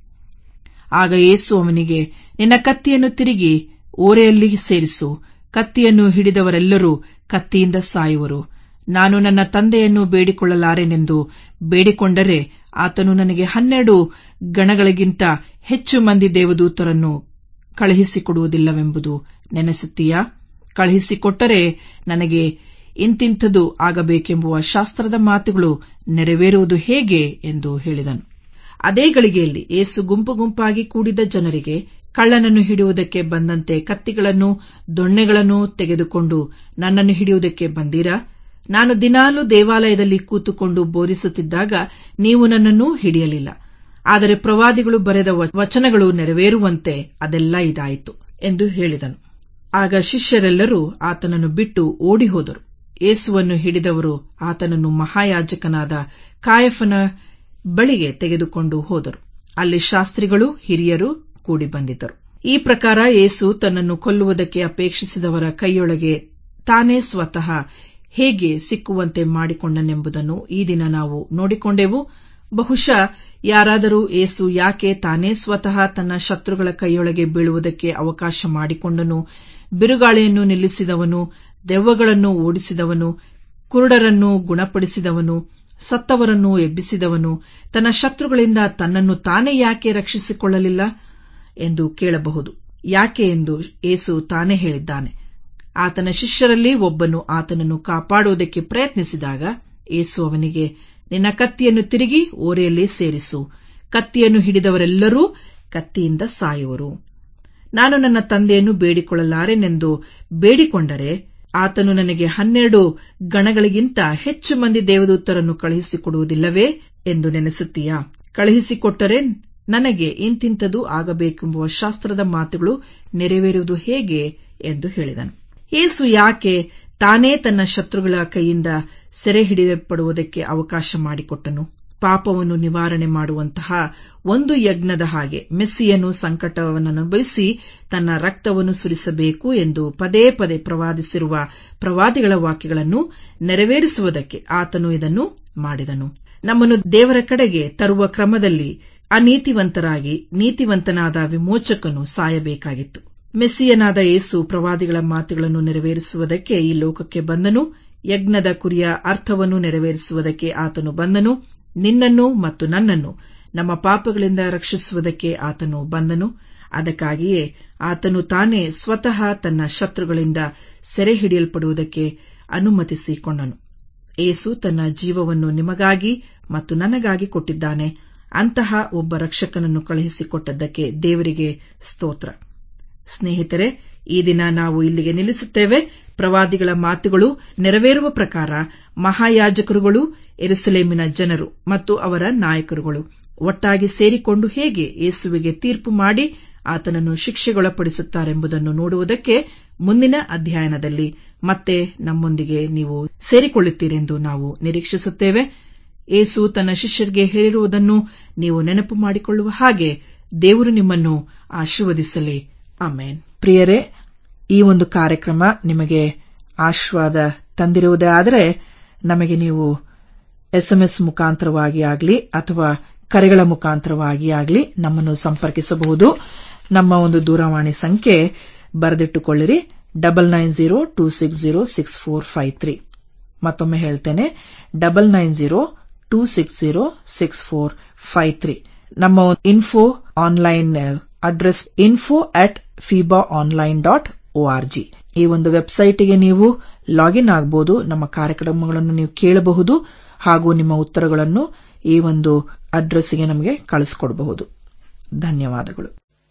ಆಗ ಏಸು ಅವನಿಗೆ ನಿನ್ನ ಕತ್ತಿಯನ್ನು ತಿರುಗಿ ಓರೆಯಲ್ಲಿ ಸೇರಿಸು ಕತ್ತಿಯನ್ನು ಹಿಡಿದವರೆಲ್ಲರೂ ಕತ್ತಿಯಿಂದ ಸಾಯುವರು ನಾನು ನನ್ನ ತಂದೆಯನ್ನು ಬೇಡಿಕೊಳ್ಳಲಾರೆನೆಂದು ಬೇಡಿಕೊಂಡರೆ ಆತನು ನನಗೆ ಹನ್ನೆರಡು ಗಣಗಳಿಗಿಂತ ಹೆಚ್ಚು ಮಂದಿ ದೇವದೂತರನ್ನು ಕಳುಹಿಸಿಕೊಡುವುದಿಲ್ಲವೆಂಬುದು ನೆನೆಸುತ್ತೀಯಾ ಕಳುಹಿಸಿಕೊಟ್ಟರೆ ನನಗೆ ಇಂತಿಂಥದು ಆಗಬೇಕೆಂಬುವ ಶಾಸ್ತ್ರದ ಮಾತುಗಳು ನೆರವೇರುವುದು ಹೇಗೆ ಎಂದು ಹೇಳಿದನು ಅದೇ ಗಳಿಗೆಯಲ್ಲಿ ಏಸು ಗುಂಪು ಗುಂಪಾಗಿ ಕೂಡಿದ ಜನರಿಗೆ ಕಳ್ಳನನ್ನು ಹಿಡಿಯುವುದಕ್ಕೆ ಬಂದಂತೆ ಕತ್ತಿಗಳನ್ನು ದೊಣ್ಣೆಗಳನ್ನು ತೆಗೆದುಕೊಂಡು ನನ್ನನ್ನು ಹಿಡಿಯುವುದಕ್ಕೆ ಬಂದೀರಾ ನಾನು ದಿನಾಲೂ ದೇವಾಲಯದಲ್ಲಿ ಕೂತುಕೊಂಡು ಬೋಧಿಸುತ್ತಿದ್ದಾಗ ನೀವು ನನ್ನನ್ನು ಹಿಡಿಯಲಿಲ್ಲ ಆದರೆ ಪ್ರವಾದಿಗಳು ಬರೆದ ವಚನಗಳು ನೆರವೇರುವಂತೆ ಅದೆಲ್ಲ ಇದಾಯಿತು ಎಂದು ಹೇಳಿದನು ಆಗ ಶಿಷ್ಯರೆಲ್ಲರೂ ಆತನನ್ನು ಬಿಟ್ಟು ಓಡಿ ಹೋದರು ಏಸುವನ್ನು ಹಿಡಿದವರು ಆತನನ್ನು ಮಹಾಯಾಜಕನಾದ ಕಾಯಫನ ಬಳಿಗೆ ತೆಗೆದುಕೊಂಡು ಹೋದರು ಅಲ್ಲಿ ಶಾಸ್ತ್ರಿಗಳು ಹಿರಿಯರು ಕೂಡಿ ಬಂದಿದ್ದರು ಈ ಪ್ರಕಾರ ಏಸು ತನ್ನನ್ನು ಕೊಲ್ಲುವುದಕ್ಕೆ ಅಪೇಕ್ಷಿಸಿದವರ ಕೈಯೊಳಗೆ ತಾನೇ ಸ್ವತಃ ಹೇಗೆ ಸಿಕ್ಕುವಂತೆ ಮಾಡಿಕೊಂಡನೆಂಬುದನ್ನು ಈ ದಿನ ನಾವು ನೋಡಿಕೊಂಡೆವು ಬಹುಶಃ ಯಾರಾದರೂ ಏಸು ಯಾಕೆ ತಾನೇ ಸ್ವತಃ ತನ್ನ ಶತ್ರುಗಳ ಕೈಯೊಳಗೆ ಬೀಳುವುದಕ್ಕೆ ಅವಕಾಶ ಮಾಡಿಕೊಂಡನು ಬಿರುಗಾಳಿಯನ್ನು ನಿಲ್ಲಿಸಿದವನು ದೆವ್ವಗಳನ್ನು ಓಡಿಸಿದವನು ಕುರುಡರನ್ನು ಗುಣಪಡಿಸಿದವನು ಸತ್ತವರನ್ನು ಎಬ್ಬಿಸಿದವನು ತನ್ನ ಶತ್ರುಗಳಿಂದ ತನ್ನನ್ನು ತಾನೇ ಯಾಕೆ ರಕ್ಷಿಸಿಕೊಳ್ಳಲಿಲ್ಲ ಎಂದು ಕೇಳಬಹುದು ಯಾಕೆ ಎಂದು ಏಸು ತಾನೇ ಹೇಳಿದ್ದಾನೆ ಆತನ ಶಿಷ್ಯರಲ್ಲಿ ಒಬ್ಬನು ಆತನನ್ನು ಕಾಪಾಡುವುದಕ್ಕೆ ಪ್ರಯತ್ನಿಸಿದಾಗ ಏಸು ಅವನಿಗೆ ನಿನ್ನ ಕತ್ತಿಯನ್ನು ತಿರುಗಿ ಓರೆಯಲ್ಲಿ ಸೇರಿಸು ಕತ್ತಿಯನ್ನು ಹಿಡಿದವರೆಲ್ಲರೂ ಕತ್ತಿಯಿಂದ ಸಾಯುವರು ನಾನು ನನ್ನ ತಂದೆಯನ್ನು ಬೇಡಿಕೊಳ್ಳಲಾರೆನೆಂದು ಬೇಡಿಕೊಂಡರೆ ಆತನು ನನಗೆ ಹನ್ನೆರಡು ಗಣಗಳಿಗಿಂತ ಹೆಚ್ಚು ಮಂದಿ ದೇವದೂತರನ್ನು ಕಳುಹಿಸಿಕೊಡುವುದಿಲ್ಲವೇ ಎಂದು ನೆನೆಸುತ್ತೀಯಾ ಕಳುಹಿಸಿಕೊಟ್ಟರೆ ನನಗೆ ಇಂತಿಂತದು ಆಗಬೇಕೆಂಬುವ ಶಾಸ್ತ್ರದ ಮಾತುಗಳು ನೆರವೇರುವುದು ಹೇಗೆ ಎಂದು ಹೇಳಿದನು ಯೇಸು ಯಾಕೆ ತಾನೇ ತನ್ನ ಶತ್ರುಗಳ ಕೈಯಿಂದ ಸೆರೆ ಹಿಡಿಯಲ್ಪಡುವುದಕ್ಕೆ ಅವಕಾಶ ಮಾಡಿಕೊಟ್ಟನು ಪಾಪವನ್ನು ನಿವಾರಣೆ ಮಾಡುವಂತಹ ಒಂದು ಯಜ್ಞದ ಹಾಗೆ ಮೆಸ್ಸಿಯನು ಸಂಕಟವನ್ನನುಭವಿಸಿ ತನ್ನ ರಕ್ತವನ್ನು ಸುರಿಸಬೇಕು ಎಂದು ಪದೇ ಪದೇ ಪ್ರವಾದಿಸಿರುವ ಪ್ರವಾದಿಗಳ ವಾಕ್ಯಗಳನ್ನು ನೆರವೇರಿಸುವುದಕ್ಕೆ ಆತನು ಇದನ್ನು ಮಾಡಿದನು ನಮ್ಮನ್ನು ದೇವರ ಕಡೆಗೆ ತರುವ ಕ್ರಮದಲ್ಲಿ ಅನೀತಿವಂತರಾಗಿ ನೀತಿವಂತನಾದ ವಿಮೋಚಕನು ಸಾಯಬೇಕಾಗಿತ್ತು ಮೆಸ್ಸಿಯನಾದ ಯೇಸು ಪ್ರವಾದಿಗಳ ಮಾತುಗಳನ್ನು ನೆರವೇರಿಸುವುದಕ್ಕೆ ಈ ಲೋಕಕ್ಕೆ ಬಂದನು ಯಜ್ಞದ ಕುರಿಯ ಅರ್ಥವನ್ನು ನೆರವೇರಿಸುವುದಕ್ಕೆ ಆತನು ಬಂದನು ನಿನ್ನನ್ನು ಮತ್ತು ನನ್ನನ್ನು ನಮ್ಮ ಪಾಪಗಳಿಂದ ರಕ್ಷಿಸುವುದಕ್ಕೆ ಆತನು ಬಂದನು ಅದಕ್ಕಾಗಿಯೇ ಆತನು ತಾನೇ ಸ್ವತಃ ತನ್ನ ಶತ್ರುಗಳಿಂದ ಸೆರೆ ಹಿಡಿಯಲ್ಪಡುವುದಕ್ಕೆ ಅನುಮತಿಸಿಕೊಂಡನು ಏಸು ತನ್ನ ಜೀವವನ್ನು ನಿಮಗಾಗಿ ಮತ್ತು ನನಗಾಗಿ ಕೊಟ್ಟಿದ್ದಾನೆ ಅಂತಹ ಒಬ್ಬ ರಕ್ಷಕನನ್ನು ಕಳುಹಿಸಿಕೊಟ್ಟದ್ದಕ್ಕೆ ದೇವರಿಗೆ ಸ್ತೋತ್ರ ಸ್ನೇಹಿತರೆ ಈ ದಿನ ನಾವು ಇಲ್ಲಿಗೆ ನಿಲ್ಲಿಸುತ್ತೇವೆ ಪ್ರವಾದಿಗಳ ಮಾತುಗಳು ನೆರವೇರುವ ಪ್ರಕಾರ ಮಹಾಯಾಜಕರುಗಳು ಎರುಸಲೇಮಿನ ಜನರು ಮತ್ತು ಅವರ ನಾಯಕರುಗಳು ಒಟ್ಟಾಗಿ ಸೇರಿಕೊಂಡು ಹೇಗೆ ಯೇಸುವಿಗೆ ತೀರ್ಪು ಮಾಡಿ ಆತನನ್ನು ಶಿಕ್ಷೆಗೊಳಪಡಿಸುತ್ತಾರೆಂಬುದನ್ನು ನೋಡುವುದಕ್ಕೆ ಮುಂದಿನ ಅಧ್ಯಯನದಲ್ಲಿ ಮತ್ತೆ ನಮ್ಮೊಂದಿಗೆ ನೀವು ಸೇರಿಕೊಳ್ಳುತ್ತೀರೆಂದು ನಾವು ನಿರೀಕ್ಷಿಸುತ್ತೇವೆ ಏಸು ತನ್ನ ಶಿಷ್ಯರಿಗೆ ಹೇಳಿರುವುದನ್ನು ನೀವು ನೆನಪು ಮಾಡಿಕೊಳ್ಳುವ ಹಾಗೆ ದೇವರು ನಿಮ್ಮನ್ನು ಆಶೀರ್ವದಿಸಲಿ ಆಮೇನ್ ಪ್ರಿಯರೇ ಈ ಒಂದು ಕಾರ್ಯಕ್ರಮ ನಿಮಗೆ ಆಶೀರ್ವಾದ ತಂದಿರುವುದೇ ಆದರೆ ನಮಗೆ ನೀವು ಎಸ್ಎಂಎಸ್ ಮುಖಾಂತರವಾಗಿ ಆಗಲಿ ಅಥವಾ ಕರೆಗಳ ಮುಖಾಂತರವಾಗಿ ಆಗಲಿ ನಮ್ಮನ್ನು ಸಂಪರ್ಕಿಸಬಹುದು ನಮ್ಮ ಒಂದು ದೂರವಾಣಿ ಸಂಖ್ಯೆ ಬರೆದಿಟ್ಟುಕೊಳ್ಳಿರಿ double nine zero two six zero six four five three ಮತ್ತೊಮ್ಮೆ ಹೇಳ್ತೇನೆ double nine zero two six zero six four five three ನಮ್ಮ info online address info at fiba online dot ORG ಈ ಒಂದು ವೆಬ್ಸೈಟ್ಗೆ ನೀವು ಲಾಗಿನ್ ಆಗಬಹುದು ನಮ್ಮ ಕಾರ್ಯಕ್ರಮಗಳನ್ನು ನೀವು ಕೇಳಬಹುದು ಹಾಗೂ ನಿಮ್ಮ ಉತ್ತರಗಳನ್ನು ಈ ಒಂದು ಅಡ್ರೆಸ್ಗೆ ನಮಗೆ ಕಳಿಸಿಕೊಡಬಹುದು ಧನ್ಯವಾದಗಳು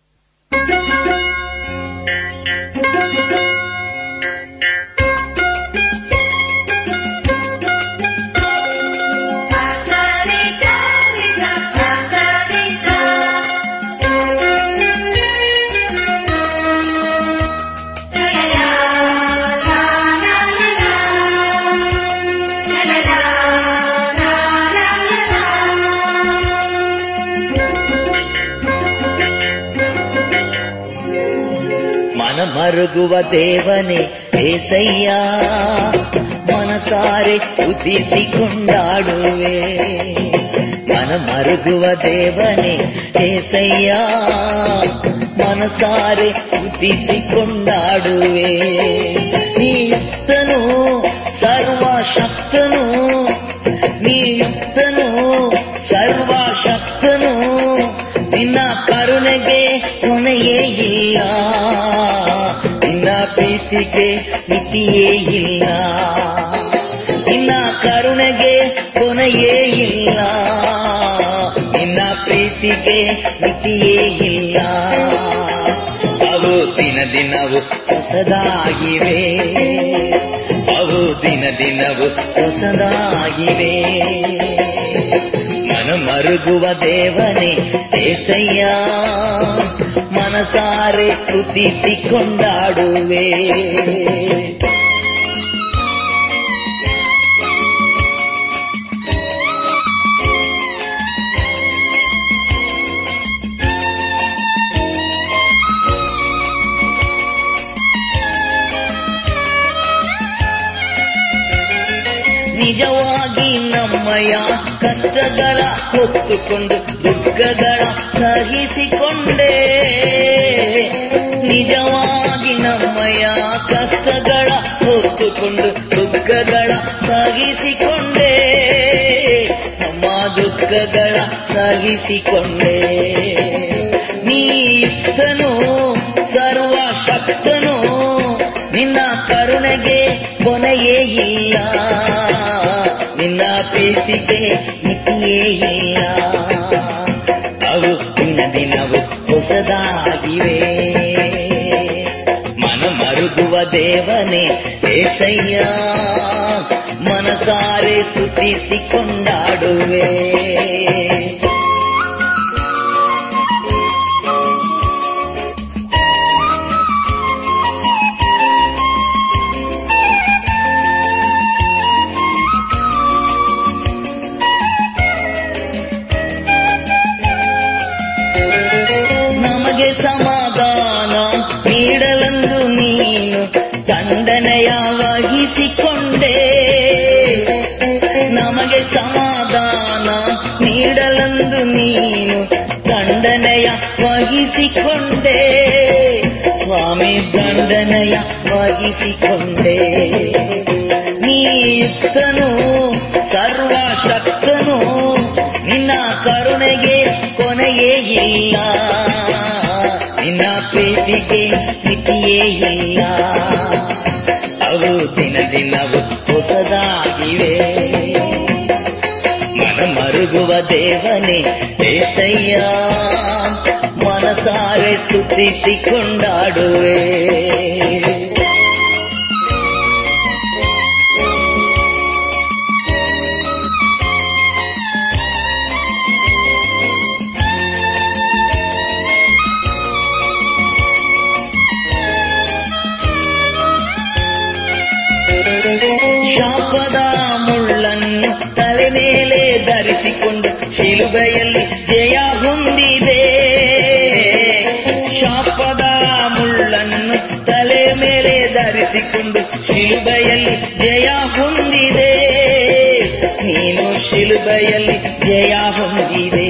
ಮನ ಮರುಗುವ ದೇವನೇ ಏಸಯ್ಯ ಮನಸಾರೆ ಉದಿಸಿಕೊಂಡಾಡುವೆ ಮನ ಮರುಗುವ ದೇವನೇ ಏಸಯ್ಯ ಮನಸಾರೆ ಉದಿಸಿಕೊಂಡಾಡುವೆ ನೀಯುಕ್ತನು ಸರ್ವಶಕ್ತನು ನೀಯುಕ್ತನು ಸರ್ವಶಕ್ತನು ನಿನ್ನ ಕರುಣೆಗೆ ಕೊನೆಯೇ ಇಲ್ಲ ನಿನ್ನ ಪ್ರೀತಿಗೆ ಮಿತಿಯೇ ಇಲ್ಲ ನಿನ್ನ ಕರುಣೆಗೆ ಕೊನೆಯೇ ಇಲ್ಲ ನಿನ್ನ ಪ್ರೀತಿಗೆ ಮಿತಿಯೇ ಇಲ್ಲ ಅವು ದಿನ ದಿನವು ಹೊಸದಾಗಿವೆ ಅವು ದಿನ ದಿನವು ಹೊಸದಾಗಿವೆ ಮನ ಮರುಗುವ ದೇವನೇ ಏಸಯ್ಯ ಮನಸಾರೆ ಸ್ತುತಿಸಿಕೊಂಡಾಡುವೆ ನಿಜವಾಗಿ ನಮ್ಮಯ ಕಷ್ಟಗಳ ಹೊತ್ತುಕೊಂಡು ದುಃಖಗಳ ಸಹಿಸಿಕೊಂಡೆ ನಿಜವಾಗಿ ನಮ್ಮಯ ಕಷ್ಟಗಳ ಹೊತ್ತುಕೊಂಡು ದುಃಖಗಳ ಸಹಿಸಿಕೊಂಡೆ ನಮ್ಮ ದುಃಖಗಳ ಸಹಿಸಿಕೊಂಡೆ ನೀತನು ಸರ್ವಶಕ್ತನು ನಿನ್ನ ಕರುಣೆಗೆ ಕೊನೆಯೇ ಇಲ್ಲ ನಿನ್ನ ಪ್ರೀತಿಗೆ ಮಿತಿಯೇ ಇಲ್ಲ ಅವು ದಿನ ದಿನವು ಹೊಸದಾಗಿವೆ ಮರುಗುವ ದೇವನೇ ಏಸಯ್ಯ ಮನಸಾರೆ ಸ್ತುತಿಸಿ ಕೊಂಡಾಡುವೆ ನಮಗೆ ಸಮಾಧಾನ ನೀಡಲೆಂದು ನೀನು ದಂಡನೆಯ ವಹಿಸಿಕೊಂಡೆ ನಮಗೆ ಸಮಾಧಾನ ನೀಡಲೆಂದು ನೀನು ದಂಡನೆಯ ವಹಿಸಿಕೊಂಡೆ ಸ್ವಾಮಿ ದಂಡನೆಯ ವಹಿಸಿಕೊಂಡೆ ನೀಯುಕ್ತನು ಸರ್ವಶಕ್ತನು ನಿನ್ನ ಕರುಣೆಗೆ ಕೊನೆಯೇ ಇಲ್ಲ ನಿನ್ನ ಪ್ರೀತಿಗೆ ಮಿತಿಯೇ ಇಲ್ಲ ಅವು ದಿನ ದಿನವು ಹೊಸದಾಗಿವೆ ಮನ ಮರುಗುವ ದೇವನೇ ಏಸಯ್ಯ ಮನಸಾರೆ ಸ್ತುತಿಸಿ ಕೊಂಡಾಡುವೆ ಶಾಪದ ಮುಳ್ಳನ್ನು ತಲೆ ಮೇಲೆ ಧರಿಸಿಕೊಂಡು ಶಿಲುಬೆಯಲ್ಲಿ ಜಯ ಹೊಂದಿದೆ ಶಾಪದ ಮುಳ್ಳನ್ನು ತಲೆ ಮೇಲೆ ಧರಿಸಿಕೊಂಡು ಶಿಲುಬೆಯಲ್ಲಿ ಜಯ ಹೊಂದಿದೆ ನೀನು ಶಿಲುಬೆಯಲ್ಲಿ ಜಯ ಹೊಂದಿದೆ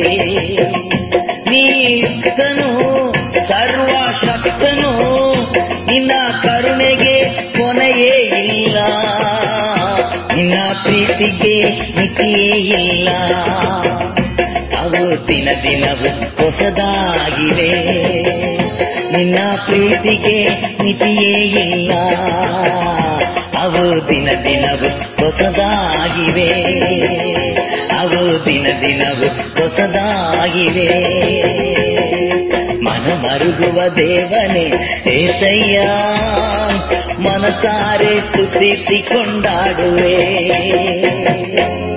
ನೀತನು ಸರ್ವಶಕ್ತನು ನಿನ್ನ ಕರುಣೆಗೆ ಕೊನೆಯೇ ಇಲ್ಲ ನಿನ್ನ ಪ್ರೀತಿಗೆ ಮಿತಿಯೇ ಇಲ್ಲ ಅವು ದಿನ ದಿನವು ಹೊಸದಾಗಿವೆ ನಿನ್ನ ಪ್ರೀತಿಗೆ ಮಿತಿಯೇ ಇಲ್ಲ ಅವು ದಿನ ದಿನವು ಹೊಸದಾಗಿವೆ ಅವು ದಿನ ದಿನವು ಹೊಸದಾಗಿವೆ ಮನ ಮರುಗುವ ದೇವನೇ ಏಸಯ್ಯ ಮನಸಾರೆ ಸ್ತುತಿಸಿ ಕೊಂಡಾಡುವೆ